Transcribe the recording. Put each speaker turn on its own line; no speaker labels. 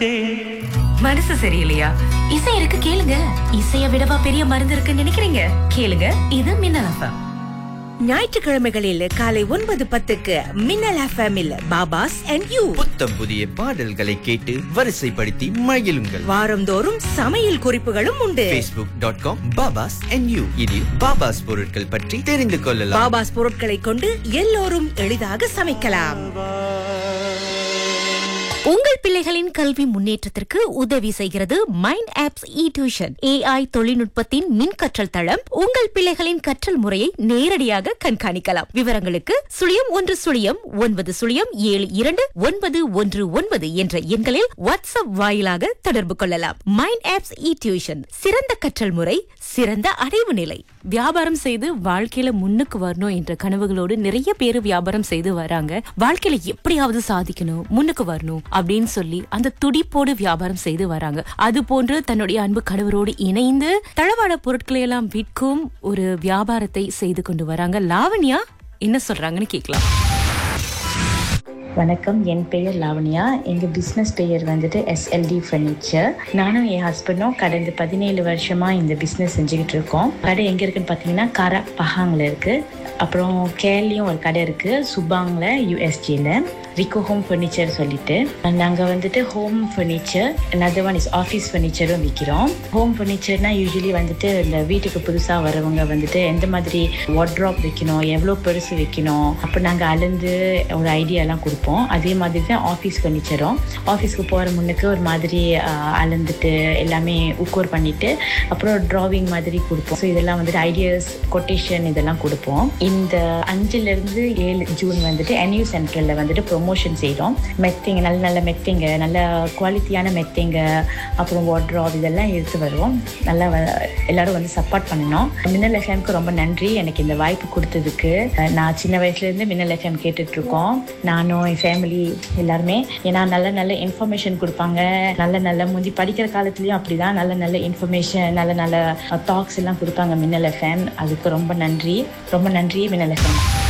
பார்த்தேன்
மனசு சரியில்லையா இசை இருக்கு கேளுங்க இசைய விடவா பெரிய மருந்து இருக்குன்னு நினைக்கிறீங்க கேளுங்க இது மின்னல் எஃப்எம்
ஞாயிற்றுக்கிழமைகளில் காலை ஒன்பது பத்துக்கு மின்னல் எஃப்எம்மில் பாபாஸ் அண்ட் யூ
புத்தம் புதிய பாடல்களை கேட்டு வரிசைப்படுத்தி மகிழுங்கள்
வாரந்தோறும் சமையல் குறிப்புகளும் உண்டு
facebook.com dot com Baba's and you இதில் பாபாஸ் பொருட்கள் பற்றி தெரிந்து கொள்ளலாம்
பாபாஸ் பொருட்களை கொண்டு எல்லோரும் எளிதாக சமைக்கலாம்
உங்கள் பிள்ளைகளின் கல்வி முன்னேற்றத்திற்கு உதவி செய்கிறது mind apps e tuition AI தொழில்நுட்பத்தின் மின் கற்றல் தளம் உங்கள் பிள்ளைகளின் கற்றல் முறையை நேரடியாக கண்காணிக்கலாம் விவரங்களுக்கு சுழியம் ஒன்று சுழியம் ஒன்பது சுழியம் ஏழு இரண்டு ஒன்பது ஒன்று ஒன்பது என்ற எண்களில் வாட்ஸ்அப் வாயிலாக தொடர்பு கொள்ளலாம் மைண்ட் ஆப்ஸ் இ டியூஷன் சிறந்த கற்றல் முறை சிறந்த அடைவு நிலை
வியாபாரம் செய்து வாழ்க்கையில முன்னுக்கு வரணும் என்ற கனவுகளோடு நிறைய பேர் வியாபாரம் செய்து வராங்க வாழ்க்கையில எப்படியாவது சாதிக்கணும் முன்னுக்கு வரணும் அப்படின்னு சொல்லி அந்த துடிப்போடு வியாபாரம் செய்து வராங்க அது போன்று தன்னுடைய அன்பு கணவரோடு இணைந்து தளவாட பொருட்களை எல்லாம் விற்கும் ஒரு வியாபாரத்தை செய்து கொண்டு வராங்க லாவண்யா என்ன சொல்றாங்கன்னு கேட்கலாம்
வணக்கம் என் பெயர் லாவண்யா எங்கள் பிஸ்னஸ் பெயர் வந்துட்டு எஸ்எல்டி ஃபர்னிச்சர் நானும் என் ஹஸ்பண்டும் கடந்த பதினேழு வருஷமாக இந்த பிஸ்னஸ் செஞ்சுக்கிட்டு இருக்கோம் கடை எங்கே இருக்குன்னு பார்த்தீங்கன்னா கரா பஹாங்கில் இருக்குது அப்புறம் கேர்லேயும் ஒரு கடை இருக்குது சுபாங்கில் யூஎஸ்ஜியில் ரிகோ ஹோம் ஃபர்னிச்சர் சொல்லிட்டு நாங்கள் வந்துட்டு home furniture another one is office ஃபர்னிச்சரும் விற்கிறோம் ஹோம் ஃபர்னிச்சர்னா யூஸ்வலி வந்துட்டு இந்த வீட்டுக்கு புதுசாக வரவங்க வந்துட்டு எந்த மாதிரி வார்ட்ராப் வைக்கணும் எவ்வளோ பெருசு வைக்கணும் அப்போ நாங்கள் அளந்து ஒரு ஐடியாலாம் கொடுப்போம் அதே மாதிரி தான் ஆஃபீஸ் ஃபர்னிச்சரும் ஆஃபீஸ்க்கு போகிற முன்னுக்கு ஒரு மாதிரி ஆஹ், அளந்துட்டு எல்லாமே உக்கோர் பண்ணிட்டு அப்புறம் ட்ராவிங் மாதிரி கொடுப்போம் ஸோ இதெல்லாம் வந்துட்டு ஐடியாஸ் கொட்டேஷன் இதெல்லாம் கொடுப்போம் இந்த அஞ்சுலேருந்து ஏழு ஜூன் வந்துட்டு என்யூ சென்டரில் வந்துட்டு ப்ரொமோஷன் செய்கிறோம் மெத்தைங்க நல்ல நல்ல மெத்தைங்க நல்ல குவாலிட்டியான மெத்தைங்க அப்புறம் வாட்ராப் இதெல்லாம் எடுத்து வருவோம் நல்லா வ- எல்லாரும் வந்து சப்போர்ட் பண்ணணும் மின்னல் எஃப்எம்க்கு ரொம்ப நன்றி எனக்கு இந்த வாய்ப்பு கொடுத்ததுக்கு அஹ் நான் சின்ன வயசுலேருந்து மின்னல் எஃப்எம் கேட்டுட்ருக்கோம் நானும் என் ஃபேமிலி எல்லாருமே ஏன்னா நல்ல நல்ல இன்ஃபர்மேஷன் கொடுப்பாங்க நல்ல நல்ல முந்தி படிக்கிற காலத்துலேயும் அப்படிதான் நல்ல நல்ல இன்ஃபர்மேஷன் நல்ல நல்ல டாக்ஸ் எல்லாம் கொடுப்பாங்க மின்னல் எஃப்எம் அதுக்கு ரொம்ப நன்றி ரொம்ப நன்றி மின்னல் எஃப்எம்